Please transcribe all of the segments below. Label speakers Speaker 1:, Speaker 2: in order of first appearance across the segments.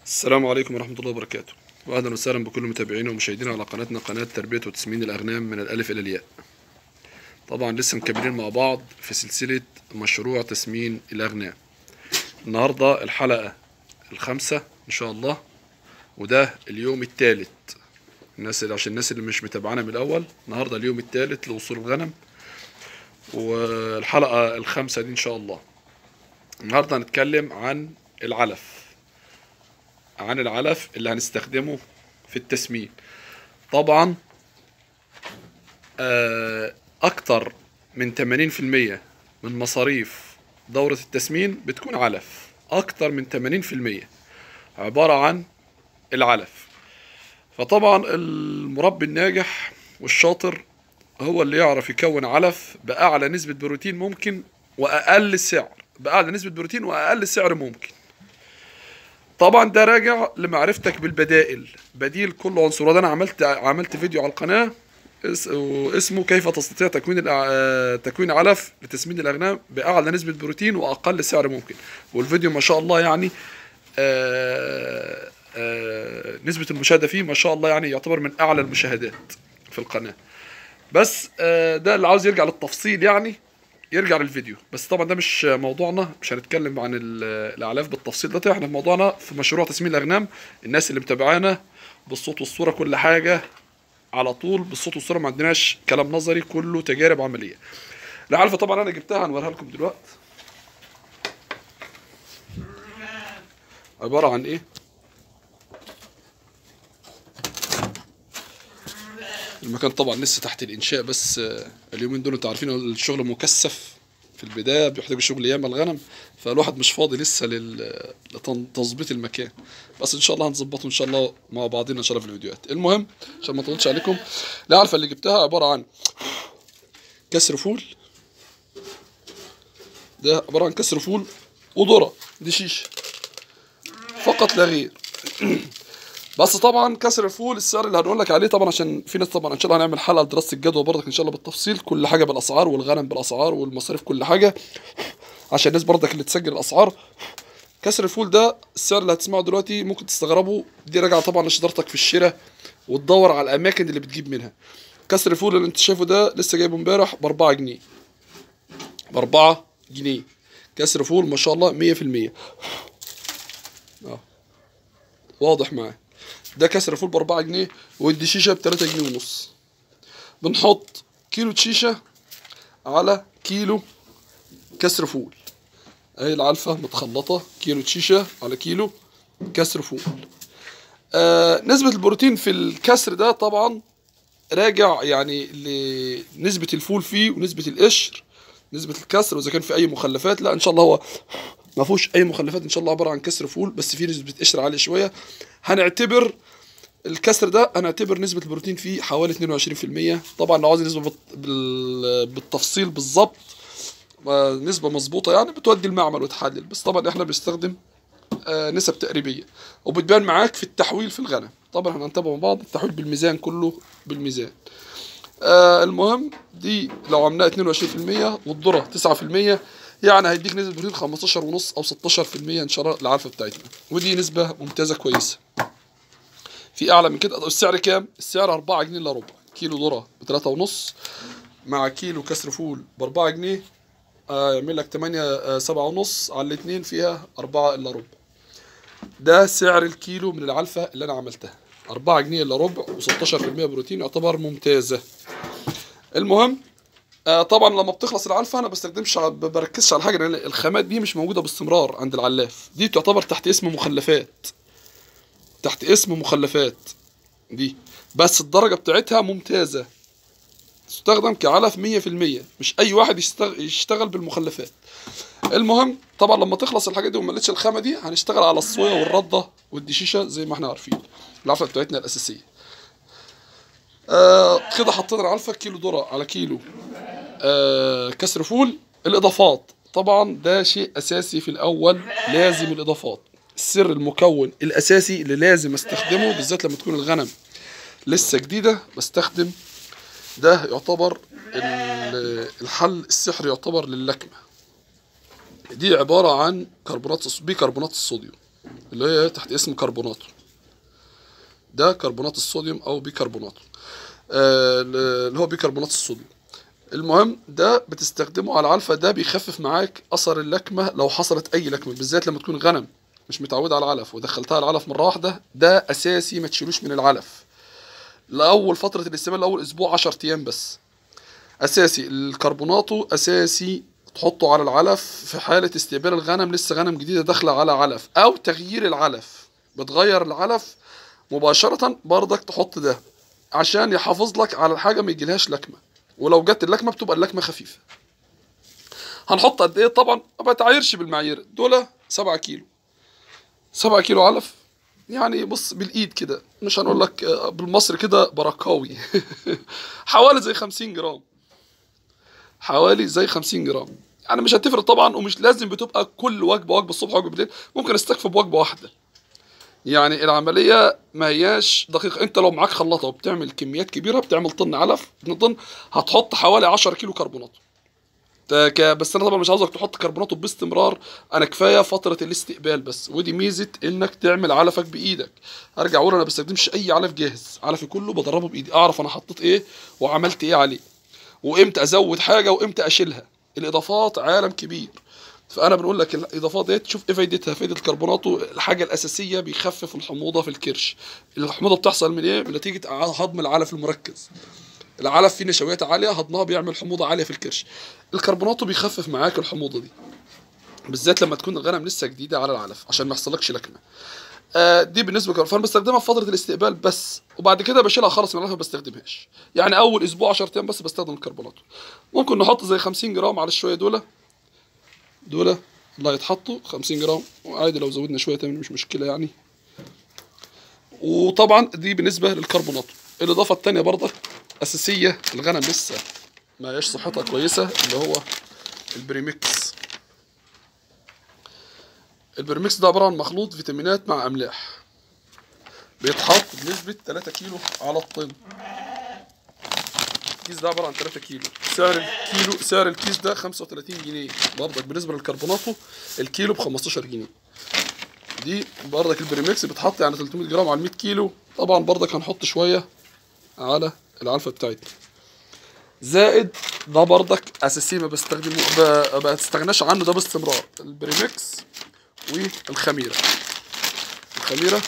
Speaker 1: السلام عليكم ورحمة الله وبركاته وأهلا وسهلا بكل متابعينا ومشاهدينا على قناتنا قناة تربية وتسمين الأغنام من الألف إلى الياء طبعا لسه مكملين مع بعض في سلسلة مشروع تسمين الأغنام النهاردة الحلقة الخامسة إن شاء الله وده اليوم الثالث الناس اللي عشان الناس اللي مش متابعانا من الأول النهاردة اليوم الثالث لوصول الغنم والحلقة الخامسة دي إن شاء الله النهاردة هنتكلم عن العلف عن العلف اللي هنستخدمه في التسمين طبعا آه، اكتر من 80% من مصاريف دورة التسمين بتكون علف اكتر من 80% عبارة عن العلف فطبعا المربي الناجح والشاطر هو اللي يعرف يكون علف بأعلى نسبة بروتين ممكن وأقل سعر بأعلى نسبة بروتين وأقل سعر ممكن طبعا ده راجع لمعرفتك بالبدائل بديل كل عنصر وده انا عملت عملت فيديو على القناه اس- واسمه كيف تستطيع تكوين الأع- آه، تكوين علف لتسمين الاغنام باعلى نسبه بروتين واقل سعر ممكن والفيديو ما شاء الله يعني آه، آه، نسبه المشاهده فيه ما شاء الله يعني يعتبر من اعلى المشاهدات في القناه بس آه، ده اللي عاوز يرجع للتفصيل يعني يرجع للفيديو بس طبعا ده مش موضوعنا مش هنتكلم عن ال- الاعلاف بالتفصيل ده احنا في موضوعنا في مشروع تسمين الاغنام الناس اللي متابعانا بالصوت والصوره كل حاجه على طول بالصوت والصوره ما عندناش كلام نظري كله تجارب عمليه العلفه طبعا انا جبتها هنوريها لكم دلوقتي عباره عن ايه المكان طبعا لسه تحت الانشاء بس آه، اليومين دول انتوا عارفين الشغل مكثف في البدايه بيحتاج شغل ياما الغنم فالواحد مش فاضي لسه لل- لتظبيط المكان بس ان شاء الله هنظبطه ان شاء الله مع بعضنا ان شاء الله في الفيديوهات المهم عشان ما اطولش عليكم العلفه اللي جبتها عباره عن كسر فول ده عباره عن كسر فول وذره دي شيشه فقط لا غير بس طبعا كسر الفول السعر اللي هنقول لك عليه طبعا عشان في ناس طبعا ان شاء الله هنعمل حلقه لدراسه الجدوى برضك ان شاء الله بالتفصيل كل حاجه بالاسعار والغنم بالاسعار والمصاريف كل حاجه عشان الناس برضك اللي تسجل الاسعار كسر الفول ده السعر اللي هتسمعه دلوقتي ممكن تستغربوا دي راجعه طبعا لشطارتك في الشراء وتدور على الاماكن اللي بتجيب منها كسر الفول اللي انت شايفه ده لسه جايبه امبارح ب 4 جنيه ب 4 جنيه كسر فول ما شاء الله 100% اه واضح معاه ده كسر فول ب 4 جنيه ودي شيشه ب 3 جنيه ونص بنحط كيلو شيشه على كيلو كسر فول اهي العلفه متخلطه كيلو شيشه على كيلو كسر فول آه نسبه البروتين في الكسر ده طبعا راجع يعني لنسبه الفول فيه ونسبه القشر نسبه الكسر واذا كان في اي مخلفات لا ان شاء الله هو ما فيهوش اي مخلفات ان شاء الله عباره عن كسر فول بس فيه نسبه قشر عاليه شويه هنعتبر الكسر ده هنعتبر نسبه البروتين فيه حوالي 22% طبعا لو عاوز نسبه بال- بال- بالتفصيل بالظبط آه، نسبه مظبوطه يعني بتودي المعمل وتحلل بس طبعا احنا بنستخدم آه، نسب تقريبيه وبتبان معاك في التحويل في الغنم طبعا هنتابع مع بعض التحويل بالميزان كله بالميزان آه المهم دي لو عملناها 22% والذره 9% يعني هيديك نسبه بروتين 15 ونص او 16% ان شاء الله العلفه بتاعتنا ودي نسبه ممتازه كويسه في اعلى من كده السعر كام السعر 4 جنيه الا ربع كيلو ذره ب 3 ونص مع كيلو كسر فول ب 4 جنيه آه يعمل لك 8 آه 7 ونص على الاثنين فيها 4 الا ربع ده سعر الكيلو من العلفه اللي انا عملتها 4 جنيه الا ربع و16% بروتين يعتبر ممتازه المهم آه طبعا لما بتخلص العلفه انا بستخدمش ع- ب- بركزش على حاجه لان الخامات دي مش موجوده باستمرار عند العلاف دي تعتبر تحت اسم مخلفات تحت اسم مخلفات دي بس الدرجه بتاعتها ممتازه تستخدم كعلف 100% مش اي واحد يشتغل, يشتغل بالمخلفات المهم طبعا لما تخلص الحاجات دي وما لقيتش الخامه دي هنشتغل على الصويا والرده والدشيشه زي ما احنا عارفين العلفه بتاعتنا الاساسيه آه كده حطينا العلفه كيلو ذره على كيلو آه كسر فول الاضافات طبعا ده شيء اساسي في الاول لازم الاضافات السر المكون الاساسي اللي لازم استخدمه بالذات لما تكون الغنم لسه جديده بستخدم ده يعتبر ال- الحل السحري يعتبر للكمه دي عباره عن كربونات الص- بيكربونات الصوديوم اللي هي تحت اسم كربوناتو ده كربونات الصوديوم او بيكربوناتو آه اللي هو بيكربونات الصوديوم المهم ده بتستخدمه على العلفة ده بيخفف معاك اثر اللكمه لو حصلت اي لكمه بالذات لما تكون غنم مش متعود على العلف ودخلتها العلف مره واحده ده اساسي ما تشيلوش من العلف لاول فتره الاستعمال لاول اسبوع 10 ايام بس اساسي الكربوناتو اساسي تحطه على العلف في حاله استقبال الغنم لسه غنم جديده داخله على علف او تغيير العلف بتغير العلف مباشره برضك تحط ده عشان يحافظ لك على الحاجه ما يجيلهاش لكمه ولو جت اللكمه بتبقى اللكمه خفيفه هنحط قد ايه طبعا ما بتعايرش بالمعايير دول 7 كيلو 7 كيلو علف يعني بص بالايد كده مش هنقول لك آه، بالمصري كده بركاوي حوالي زي 50 جرام حوالي زي 50 جرام يعني مش هتفرق طبعا ومش لازم بتبقى كل وجبه وجبه الصبح وجبه بالليل ممكن استكفي بوجبه واحده يعني العمليه ما هياش دقيقه انت لو معاك خلاطه وبتعمل كميات كبيره بتعمل طن علف 2 طن هتحط حوالي 10 كيلو كربونات ده ك- بس انا طبعا مش عاوزك تحط كربونات باستمرار انا كفايه فتره الاستقبال بس ودي ميزه انك تعمل علفك بايدك ارجع اقول انا بستخدمش اي علف جاهز علفي كله بدربه بايدي اعرف انا حطيت ايه وعملت ايه عليه وامتى ازود حاجه وامتى اشيلها الاضافات عالم كبير فانا بنقول لك الاضافات ديت شوف ايه فايدتها فايده الكربوناتو الحاجه الاساسيه بيخفف الحموضه في الكرش الحموضه بتحصل من ايه من نتيجه هضم العلف المركز العلف فيه نشويات عاليه هضمها بيعمل حموضه عاليه في الكرش الكربوناتو بيخفف معاك الحموضه دي بالذات لما تكون الغنم لسه جديده على العلف عشان ما يحصلكش لكمه آه دي بالنسبه للكربوناتو فانا بستخدمها في فتره الاستقبال بس وبعد كده بشيلها خالص من العلف ما بستخدمهاش يعني اول اسبوع 10 ايام بس بستخدم الكربوناتو ممكن نحط زي 50 جرام على الشويه دول دول اللي هيتحطوا 50 جرام وعادي لو زودنا شويه تاني مش مشكله يعني وطبعا دي بالنسبه للكربوناتو الاضافه التانية برضك اساسيه الغنم لسه ما هياش صحتها كويسه اللي هو البريمكس البريمكس ده عباره عن مخلوط فيتامينات مع املاح بيتحط بنسبه 3 كيلو على الطن الكيس ده عباره عن 3 كيلو سعر الكيلو سعر الكيس ده 35 جنيه برضك بالنسبه للكربوناتو الكيلو ب 15 جنيه دي برضك البريمكس بتحط يعني 300 جرام على 100 كيلو طبعا برضك هنحط شويه على العلفه بتاعتنا زائد ده برضك اساسي ما بستخدمه ب- ما بستغناش عنه ده باستمرار البريمكس والخميره الخميره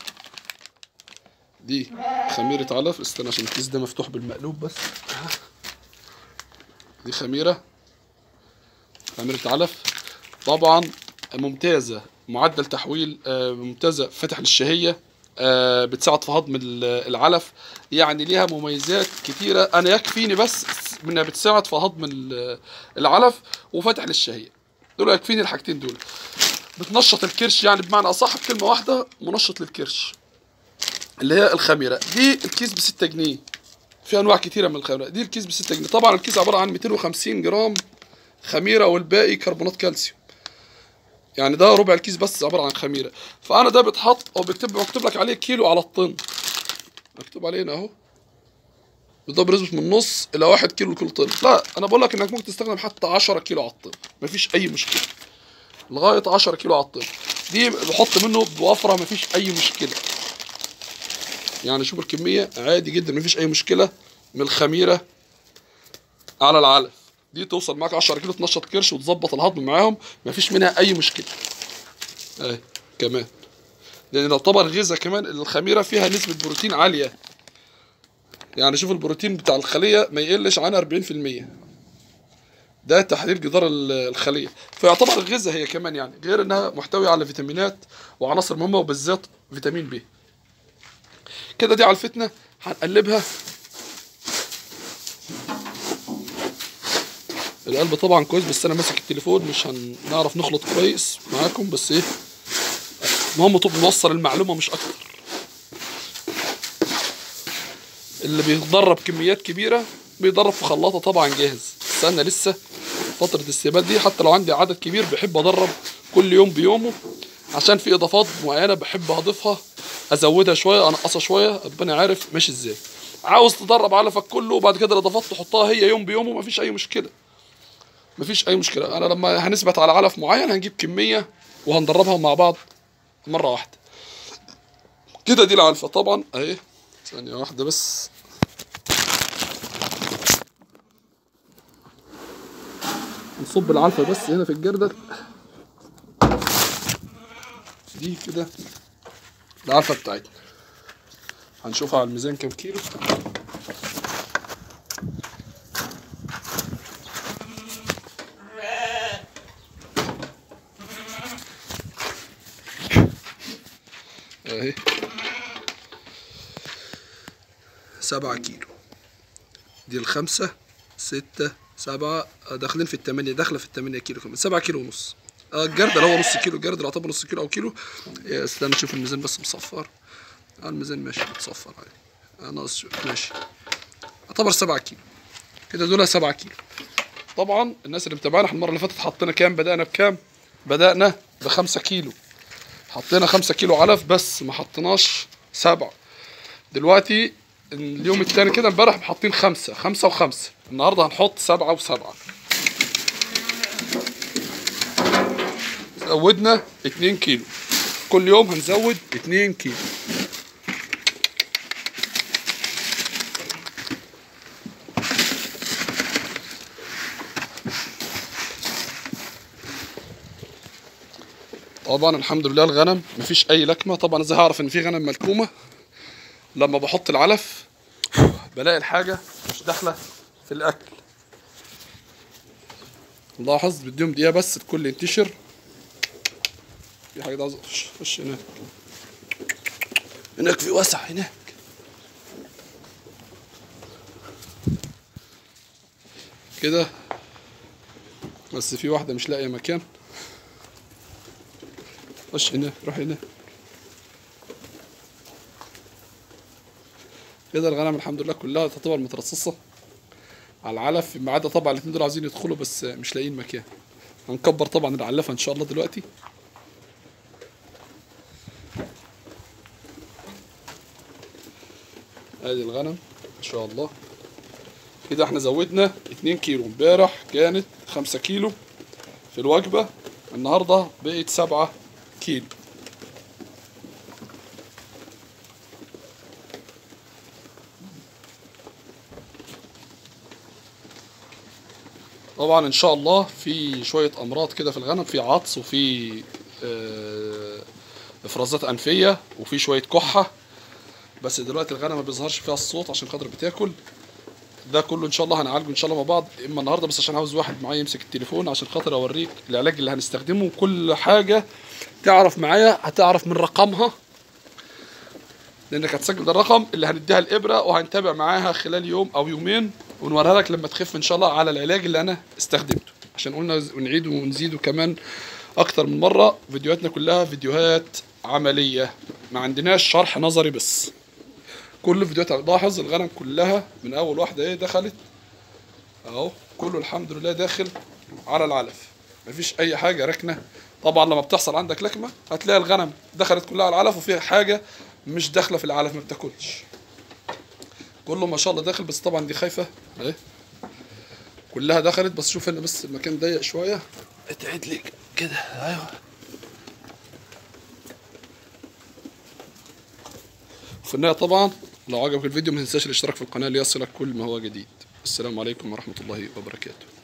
Speaker 1: دي خميره علف استنى عشان الكيس ده مفتوح بالمقلوب بس دي خميره خميره علف طبعا ممتازه معدل تحويل آه، ممتازه فتح للشهيه آه، بتساعد في هضم ال- العلف يعني ليها مميزات كتيره انا يكفيني بس انها بتساعد في هضم ال- العلف وفتح للشهيه دول يكفيني الحاجتين دول بتنشط الكرش يعني بمعنى اصح بكلمه واحده منشط للكرش اللي هي الخميره دي الكيس ب 6 جنيه في انواع كتيره من الخميره دي الكيس ب 6 جنيه طبعا الكيس عباره عن 250 جرام خميره والباقي كربونات كالسيوم يعني ده ربع الكيس بس عباره عن خميره فانا ده بيتحط او بيكتب مكتوب لك عليه كيلو على الطن مكتوب عليه هنا اهو ده بنسبة من نص إلى واحد كيلو لكل طن لا أنا بقول لك إنك ممكن تستخدم حتى 10 كيلو على الطن مفيش أي مشكلة لغاية 10 كيلو على الطن دي بحط منه بوفرة مفيش أي مشكلة يعني شوف الكمية عادي جدا مفيش أي مشكلة من الخميرة على العلف دي توصل معاك 10 كيلو تنشط كرش وتظبط الهضم معاهم مفيش منها أي مشكلة أهي كمان لأن يعتبر غذاء كمان الخميرة فيها نسبة بروتين عالية يعني شوف البروتين بتاع الخلية ما يقلش عن 40% ده تحليل جدار ال- الخلية فيعتبر الغذاء هي كمان يعني غير انها محتوية على فيتامينات وعناصر مهمة وبالذات فيتامين بي كده دي علفتنا هنقلبها القلب طبعا كويس بس انا ماسك التليفون مش هنعرف نخلط كويس معاكم بس ايه المهم تبقى نوصل المعلومة مش اكتر اللي بيتدرب كميات كبيرة بيدرب في خلاطة طبعا جاهز بس انا لسه فترة الاستقبال دي حتى لو عندي عدد كبير بحب ادرب كل يوم بيومه عشان في اضافات معينة بحب اضيفها ازودها شوية انقصها شوية ربنا عارف ماشي ازاي عاوز تدرب علفك كله وبعد كده الاضافات تحطها هي يوم بيومه مفيش اي مشكلة مفيش اي مشكلة انا لما هنثبت على علف معين هنجيب كمية وهندربها مع بعض مره واحده كده دي العلفه طبعا اهي ثانيه واحده بس نصب العلفه بس هنا في الجردل دي كده العلفه بتاعتنا هنشوفها على الميزان كام كيلو اهي سبعة كيلو دي الخمسة ستة سبعة آه، داخلين في التمانية داخلة في التمانية كيلو كمان سبعة كيلو ونص آه، الجردل هو نص كيلو الجردل يعتبر نص كيلو أو كيلو يا استنى نشوف الميزان بس مصفر آه، الميزان ماشي متصفر عادي آه، ناقص شوية. ماشي يعتبر سبعة كيلو كده دول سبعة كيلو طبعا الناس اللي متابعانا احنا المرة اللي فاتت حطينا كام بدأنا بكام بدأنا بخمسة كيلو حطينا خمسة كيلو علف بس ما حطيناش سبعة دلوقتي اليوم التاني كده امبارح حاطين خمسة خمسة وخمسة النهاردة هنحط سبعة وسبعة زودنا اتنين كيلو كل يوم هنزود اتنين كيلو طبعا الحمد لله الغنم مفيش اي لكمه طبعا ازاي هعرف ان في غنم ملكومه لما بحط العلف بلاقي الحاجه مش داخله في الاكل لاحظ بديهم دقيقه بس الكل ينتشر في حاجه عايز اخش خش هناك هناك في وسع هناك كده بس في واحده مش لاقيه مكان خش هنا روح هنا كده الغنم الحمد لله كلها تعتبر مترصصة على العلف ما عدا طبعا الاتنين دول عايزين يدخلوا بس مش لاقيين مكان هنكبر طبعا العلافة ان شاء الله دلوقتي ادي الغنم ان شاء الله كده احنا زودنا اتنين كيلو امبارح كانت خمسة كيلو في الوجبة النهاردة بقت سبعة كيلو طبعا ان شاء الله في شوية امراض كده في الغنم في عطس وفي آه، افرازات انفية وفي شوية كحة بس دلوقتي الغنم ما بيظهرش فيها الصوت عشان خاطر بتاكل ده كله ان شاء الله هنعالجه ان شاء الله مع بعض اما النهارده بس عشان عاوز واحد معايا يمسك التليفون عشان خاطر اوريك العلاج اللي هنستخدمه وكل حاجه تعرف معايا هتعرف من رقمها لانك هتسجل الرقم اللي هنديها الابره وهنتابع معاها خلال يوم او يومين ونوريها لك لما تخف ان شاء الله على العلاج اللي انا استخدمته عشان قلنا ونعيد ونزيده كمان اكتر من مره فيديوهاتنا كلها فيديوهات عمليه ما عندناش شرح نظري بس كل فيديوهات لاحظ الغنم كلها من اول واحده ايه دخلت اهو كله الحمد لله داخل على العلف مفيش اي حاجه ركنه طبعا لما بتحصل عندك لكمه هتلاقي الغنم دخلت كلها على العلف وفيها حاجه مش داخله في العلف ما بتاكلش كله ما شاء الله داخل بس طبعا دي خايفه اهي كلها دخلت بس شوف هنا بس المكان ضيق شويه اتعد لي كده ايوه في النهايه طبعا لو عجبك الفيديو ما تنساش الاشتراك في القناه ليصلك كل ما هو جديد السلام عليكم ورحمه الله وبركاته